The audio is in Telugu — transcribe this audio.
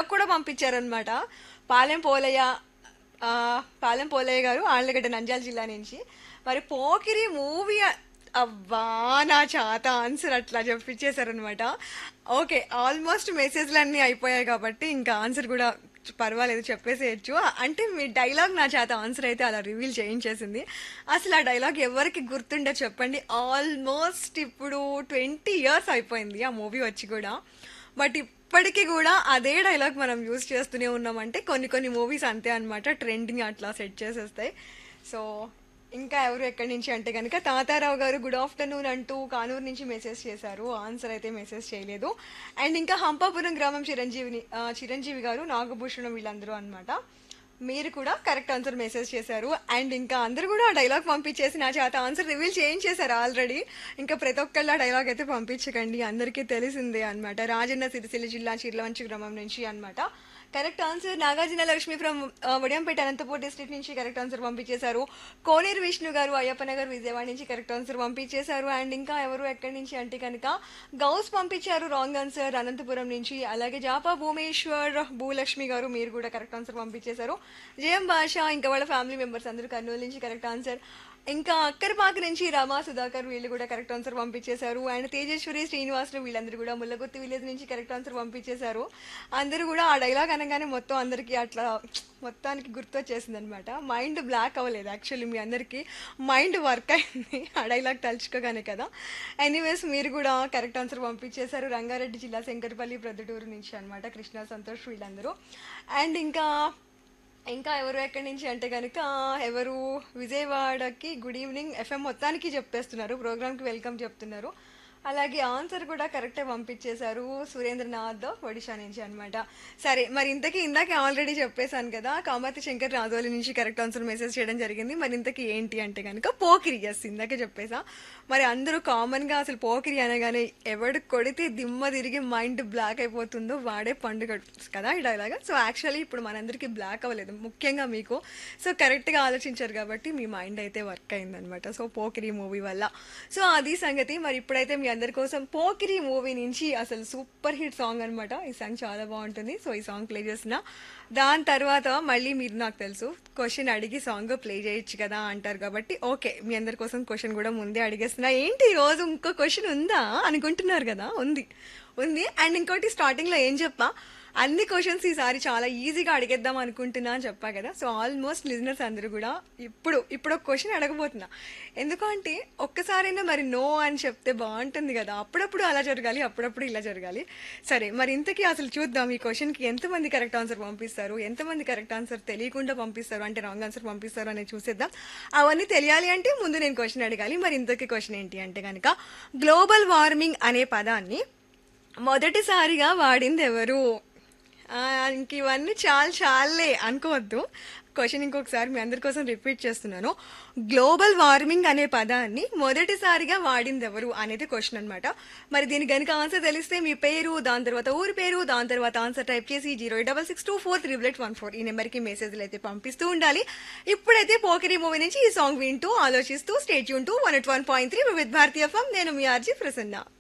కూడా పంపించారనమాట పాలెం పోలయ్య ఆ, పాలెం పోలయ్య గారు ఆళ్ళగడ్డ నంద్యాల జిల్లా నుంచి మరి పోకిరి మూవీ అబ్బా నా చాత ఆన్సర్ అట్లా చెప్పించేశారనమాట ఓకే ఆల్మోస్ట్ మెసేజ్లు అన్నీ అయిపోయాయి కాబట్టి ఇంకా ఆన్సర్ కూడా పర్వాలేదు చెప్పేసేయచ్చు అంటే మీ డైలాగ్ నా చేత ఆన్సర్ అయితే అలా రివీల్ చేయించేసింది అసలు ఆ డైలాగ్ ఎవరికి గుర్తుండే చెప్పండి ఆల్మోస్ట్ ఇప్పుడు ట్వంటీ ఇయర్స్ అయిపోయింది ఆ మూవీ వచ్చి కూడా బట్ ఇప్పటికీ కూడా అదే డైలాగ్ మనం యూజ్ చేస్తూనే ఉన్నామంటే కొన్ని కొన్ని మూవీస్ అంతే అనమాట ట్రెండింగ్ అట్లా సెట్ చేసేస్తాయి సో ఇంకా ఎవరు ఎక్కడి నుంచి అంటే కనుక తాతారావు గారు గుడ్ ఆఫ్టర్నూన్ అంటూ కానూరు నుంచి మెసేజ్ చేశారు ఆన్సర్ అయితే మెసేజ్ చేయలేదు అండ్ ఇంకా హంపాపురం గ్రామం చిరంజీవిని ఆ, చిరంజీవి గారు నాగభూషణం వీళ్ళందరూ అన్నమాట మీరు కూడా కరెక్ట్ ఆన్సర్ మెసేజ్ చేశారు అండ్ ఇంకా అందరూ కూడా ఆ డైలాగ్ పంపించేసి నా చేత ఆన్సర్ రివీల్ చేయించేశారు ఆల్రెడీ ఇంకా ప్రతి ఒక్కళ్ళు ఆ డైలాగ్ అయితే పంపించకండి అందరికీ తెలిసిందే అన్నమాట రాజన్న సిరిసిల్ల జిల్లా చిర్లవంచి గ్రామం నుంచి అన్నమాట correct answer Nagarjuna Lakshmi from Vadiyampet Anantapur district నుంచి కరెక్ట్ ఆన్సర్ పంపించేశారు కోనేరు విష్ణు గారు అయ్యప్పనగర్ విజయవాడ నుంచి కరెక్ట్ ఆన్సర్ పంపించేశారు అండ్ ఇంకా ఎవరు ఎక్కడి నుంచి అంటే కనుక గౌస్ పంపించారు రాంగ్ ఆన్సర్ అనంతపురం నుంచి అలాగే జాపా భూమేశ్వర్ భూలక్ష్మి గారు మీరు కూడా కరెక్ట్ ఆన్సర్ పంపించేశారు జయం భాష ఇంకా వాళ్ళ ఫ్యామిలీ మెంబర్స్ అందరూ కర్నూలు నుంచి కరెక్ట్ ఆన్సర్ ఇంకా అక్కరపాక నుంచి రమా సుధాకర్ వీళ్ళు కూడా కరెక్ట్ ఆన్సర్ పంపించేశారు అండ్ తేజేశ్వరి శ్రీనివాసులు వీళ్ళందరూ కూడా ముల్లగుత్తి విలేజ్ నుంచి కరెక్ట్ ఆన్సర్ పంపించేశారు అందరూ కూడా ఆ డైలాగ్ అనగానే మొత్తం అందరికీ అట్లా మొత్తానికి గుర్తొచ్చేసింది అనమాట మైండ్ బ్లాక్ అవ్వలేదు యాక్చువల్లీ మీ అందరికీ మైండ్ వర్క్ అయింది ఆ డైలాగ్ తలుచుకోగానే కదా ఎనీవేస్ మీరు కూడా కరెక్ట్ ఆన్సర్ పంపించేశారు రంగారెడ్డి జిల్లా శంకరపల్లి ప్రొద్దుటూరు నుంచి అనమాట కృష్ణ సంతోష్ వీళ్ళందరూ అండ్ ఇంకా ఇంకా ఎవరు ఎక్కడి నుంచి అంటే కనుక ఎవరు విజయవాడకి గుడ్ ఈవినింగ్ ఎఫ్ఎం మొత్తానికి చెప్పేస్తున్నారు ప్రోగ్రామ్కి వెల్కమ్ చెప్తున్నారు అలాగే ఆన్సర్ కూడా కరెక్టే పంపించేశారు సురేంద్రనాథ్ ఒడిషా నుంచి అన్నమాట సరే మరి ఇంతకీ ఇందాకే ఆల్రెడీ చెప్పేశాను కదా కామాతి శంకర్ రాజోలి నుంచి కరెక్ట్ ఆన్సర్ మెసేజ్ చేయడం జరిగింది మరి ఇంతకీ ఏంటి అంటే కనుక పోకిరి ఎస్ ఇందాకే చెప్పేసా మరి అందరూ కామన్గా అసలు పోకిరి అనగానే ఎవడు కొడితే దిమ్మ తిరిగి మైండ్ బ్లాక్ అయిపోతుందో వాడే పండుగ కదా ఈ డైలాగ్ సో యాక్చువల్లీ ఇప్పుడు మనందరికీ బ్లాక్ అవ్వలేదు ముఖ్యంగా మీకు సో కరెక్ట్గా ఆలోచించారు కాబట్టి మీ మైండ్ అయితే వర్క్ అయిందనమాట సో పోకిరి మూవీ వల్ల సో అది సంగతి మరి ఇప్పుడైతే మీ అందరి కోసం పోకిరి మూవీ నుంచి అసలు సూపర్ హిట్ సాంగ్ అనమాట ఈ సాంగ్ చాలా బాగుంటుంది సో ఈ సాంగ్ ప్లే చేసిన దాని తర్వాత మళ్ళీ మీరు నాకు తెలుసు క్వశ్చన్ అడిగి సాంగ్ ప్లే చేయొచ్చు కదా అంటారు కాబట్టి ఓకే మీ అందరి కోసం క్వశ్చన్ కూడా ముందే అడిగేస్తున్నా ఏంటి ఈ రోజు ఇంకో క్వశ్చన్ ఉందా అనుకుంటున్నారు కదా ఉంది ఉంది అండ్ ఇంకోటి స్టార్టింగ్లో ఏం చెప్పా అన్ని క్వశ్చన్స్ ఈసారి చాలా ఈజీగా అడిగేద్దాం అనుకుంటున్నా అని చెప్పా కదా సో ఆల్మోస్ట్ లిజనర్స్ అందరూ కూడా ఇప్పుడు ఇప్పుడు ఒక క్వశ్చన్ అడగబోతున్నా ఎందుకంటే ఒక్కసారైనా మరి నో అని చెప్తే బాగుంటుంది కదా అప్పుడప్పుడు అలా జరగాలి అప్పుడప్పుడు ఇలా జరగాలి సరే మరి ఇంతకీ అసలు చూద్దాం ఈ క్వశ్చన్కి ఎంతమంది కరెక్ట్ ఆన్సర్ పంపిస్తారు ఎంతమంది కరెక్ట్ ఆన్సర్ తెలియకుండా పంపిస్తారు అంటే రాంగ్ ఆన్సర్ పంపిస్తారు అనేది చూసేద్దాం అవన్నీ తెలియాలి అంటే ముందు నేను క్వశ్చన్ అడగాలి మరి ఇంతకీ క్వశ్చన్ ఏంటి అంటే కనుక గ్లోబల్ వార్మింగ్ అనే పదాన్ని మొదటిసారిగా వాడింది ఎవరు ఆ, ఇంక ఇవన్నీ చాలు చాలే అనుకోవద్దు క్వశ్చన్ ఇంకొకసారి మీ అందరి కోసం రిపీట్ చేస్తున్నాను గ్లోబల్ వార్మింగ్ అనే పదాన్ని మొదటిసారిగా వాడింది ఎవరు అనేది క్వశ్చన్ అనమాట మరి దీనికి గనుక ఆన్సర్ తెలిస్తే మీ పేరు దాని తర్వాత ఊరి పేరు దాని తర్వాత ఆన్సర్ టైప్ చేసి zero double six two four triple eight one four ఈ నెంబర్కి మెసేజ్లు అయితే పంపిస్తూ ఉండాలి ఇప్పుడైతే పోకిరి మూవీ నుంచి ఈ సాంగ్ వింటూ ఆలోచిస్తూ స్టేట్ యూన్ to one at one point three with Bharatiya FM నేను మీ ఆర్జీ ప్రసన్న